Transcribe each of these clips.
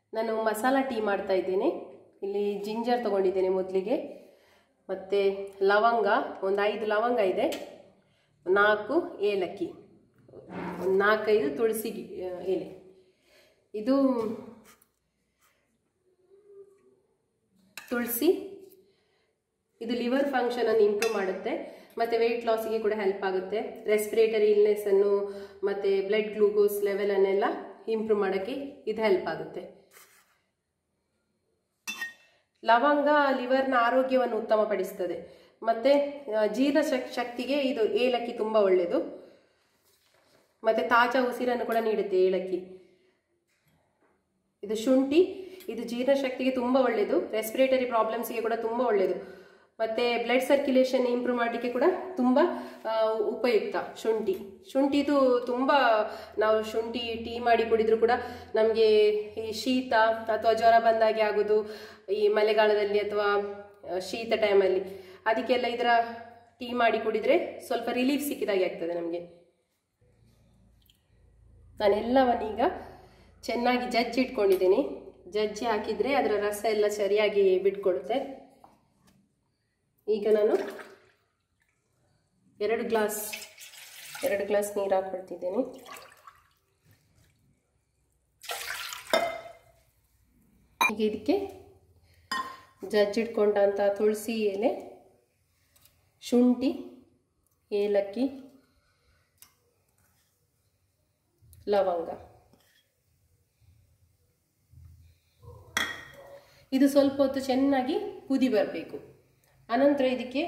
ನಾನು ಮಸಾಲ ಟೀ ಮಾಡ್ತಾ ಇದ್ದೇನೆ ಇಲ್ಲಿ ಜಿಂಜರ್ ತಗೊಂಡಿದ್ದೇನೆ ಮೊದಲಿಗೆ ಮತ್ತು ಲವಂಗ ಒಂದು ಐದು ಲವಂಗ ಇದೆ ನಾಲ್ಕು ಏಲಕ್ಕಿ ಒಂದು ನಾಲ್ಕೈದು ತುಳಸಿ ಗಿ- ಆ, ಎಲೆ ಇದು ತುಳಸಿ ಇದು ಲಿವರ್ ಫಂಕ್ಷನ್ ಅನ್ನು ಇಂಪ್ರೂವ್ ಮಾಡುತ್ತೆ ಮತ್ತೆ ವೆಯ್ಟ್ ಲಾಸಿಗೆ ಕೂಡ ಹೆಲ್ಪ್ ಆಗುತ್ತೆ ರೆಸ್ಪಿರೇಟರಿ ಇಲ್ನೆಸ್ ಅನ್ನು ಮತ್ತೆ ಬ್ಲಡ್ ಗ್ಲೂಕೋಸ್ ಲೆವೆಲ್ ಅನ್ನೆಲ್ಲ ಇಂಪ್ರೂವ್ ಮಾಡೋಕ್ಕೆ ಇದು ಹೆಲ್ಪ್ ಆಗುತ್ತೆ ಲವಂಗ ಲಿವರ್ನ ಆರೋಗ್ಯವನ್ನು ಉತ್ತಮಪಡಿಸ್ತದೆ ಮತ್ತೆ ಆ, ಜೀರ್ಣ ಶಕ್- ಶಕ್ತಿಗೆ ಇದು ಏಲಕ್ಕಿ ತುಂಬ ಒಳ್ಳೆಯದು ಮತ್ತೆ ತಾಜಾ ಉಸಿರನ್ನು ಕೂಡ ನೀಡುತ್ತೆ ಏಲಕ್ಕಿ ಇದು ಶುಂಠಿ ಇದು ಜೀರ್ಣಶಕ್ತಿಗೆ ತುಂಬ ಒಳ್ಳೆಯದು ರೆಸ್ಪಿರೇಟರಿ ಪ್ರಾಬ್ಲಮ್ಸ್ಗೆ ಕೂಡ ತುಂಬ ಒಳ್ಳೆಯದು ಮತ್ತೆ ಬ್ಲಡ್ ಸರ್ಕ್ಯುಲೇಷನ್ ಇಂಪ್ರೂವ್ ಮಾಡಲಿಕ್ಕೆ ಕೂಡ ತುಂಬ ಆ, ಉಪಯುಕ್ತ ಶುಂಠಿ ಶುಂಠಿದು ತುಂಬ ನಾವು ಶುಂಠಿ ಟೀ ಮಾಡಿ ಕುಡಿದ್ರು ಕೂಡ ನಮಗೆ ಈ ಶೀತ ಅಥವಾ ಜ್ವರ ಬಂದಾಗೆ ಆಗೋದು ಈ ಮಳೆಗಾಲದಲ್ಲಿ ಅಥವಾ ಆ, ಶೀತ ಟೈಮಲ್ಲಿ ಅದಕ್ಕೆಲ್ಲ ಇದರ ಟೀ ಮಾಡಿ ಕುಡಿದ್ರೆ ಸ್ವಲ್ಪ ರಿಲೀಫ್ ಸಿಕ್ಕಿದಾಗೆ ಆಗ್ತದೆ ನಮಗೆ ನಾನೆಲ್ಲವನ್ನೀಗ ಚೆನ್ನಾಗಿ ಜಜ್ಜಿ ಇಟ್ಕೊಂಡಿದ್ದೀನಿ ಜಜ್ಜಿ ಹಾಕಿದರೆ ಅದರ ರಸ ಎಲ್ಲ ಸರಿಯಾಗಿ ಬಿಟ್ಕೊಡುತ್ತೆ ಈಗ ನಾನು ಎರಡು ಗ್ಲಾಸ್ ಎರಡು ಗ್ಲಾಸ್ ನೀರು ಹಾಕ್ಕೊಳ್ತಿದ್ದೇನೆ ಈಗ ಇದಕ್ಕೆ ಜಜ್ಜಿಟ್ಕೊಂಡಂಥ ತುಳಸಿ ಎಲೆ ಶುಂಠಿ ಏಲಕ್ಕಿ ಲವಂಗ ಇದು ಸ್ವಲ್ಪ ಹೊತ್ತು ಚೆನ್ನಾಗಿ ಕುದಿ ಬರಬೇಕು ಅನಂತರ ಇದಕ್ಕೆ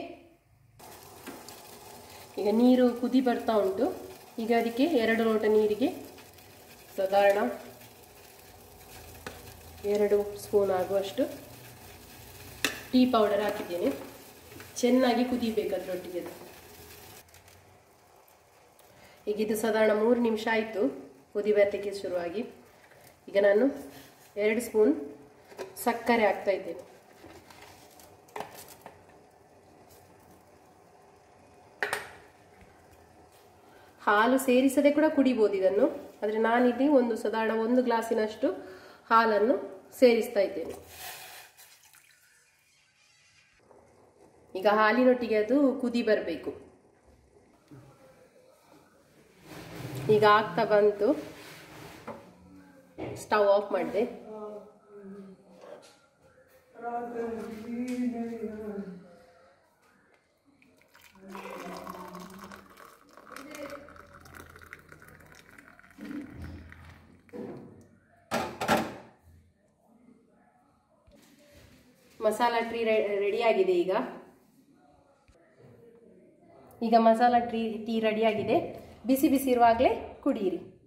ಈಗ ನೀರು ಕುದಿ ಬರ್ತಾ ಉಂಟು ಈಗ ಅದಕ್ಕೆ ಎರಡು ಲೋಟ ನೀರಿಗೆ ಸಾಧಾರಣ ಎರಡು ಸ್ಪೂನ್ ಆಗುವಷ್ಟು ಟೀ ಪೌಡರ್ ಹಾಕಿದ್ದೇನೆ ಚೆನ್ನಾಗಿ ಕುದಿಬೇಕು ಅದರೊಟ್ಟಿಗೆ ಅದು. ಈಗ ಇದು ಸಾಧಾರಣ ಮೂರು ನಿಮಿಷ ಆಯಿತು ಕುದಿ ಬರಲಿಕ್ಕೆ ಶುರುವಾಗಿ ಈಗ ನಾನು ಎರಡು ಸ್ಪೂನ್ ಸಕ್ಕರೆ ಹಾಕ್ತಾ ಇದ್ದೇನೆ ಹಾಲು ಸೇರಿಸದೆ ಕೂಡ ಕುಡಿಬೋದು ಇದನ್ನು ಆದರೆ ನಾನಿಲ್ಲಿ ಒಂದು ಸಾಧಾರಣ ಒಂದು ಗ್ಲಾಸಿನಷ್ಟು ಹಾಲನ್ನು ಸೇರಿಸ್ತಾ ಇದ್ದೇನೆ ಈಗ ಹಾಲಿನೊಟ್ಟಿಗೆ ಅದು ಕುದಿ ಬರಬೇಕು ಈಗ ಆಗ್ತಾ ಬಂತು ಸ್ಟವ್ ಆಫ್ ಮಾಡಿದೆ ಮಸಾಲ ಟ್ರೀ ರೆಡಿ ಆಗಿದೆ ಈಗ ಈಗ ಮಸಾಲ ಟ್ರೀ ಟೀ ರೆಡಿಯಾಗಿದೆ ಬಿಸಿ ಬಿಸಿ ಇರುವಾಗಲೇ ಕುಡಿಯಿರಿ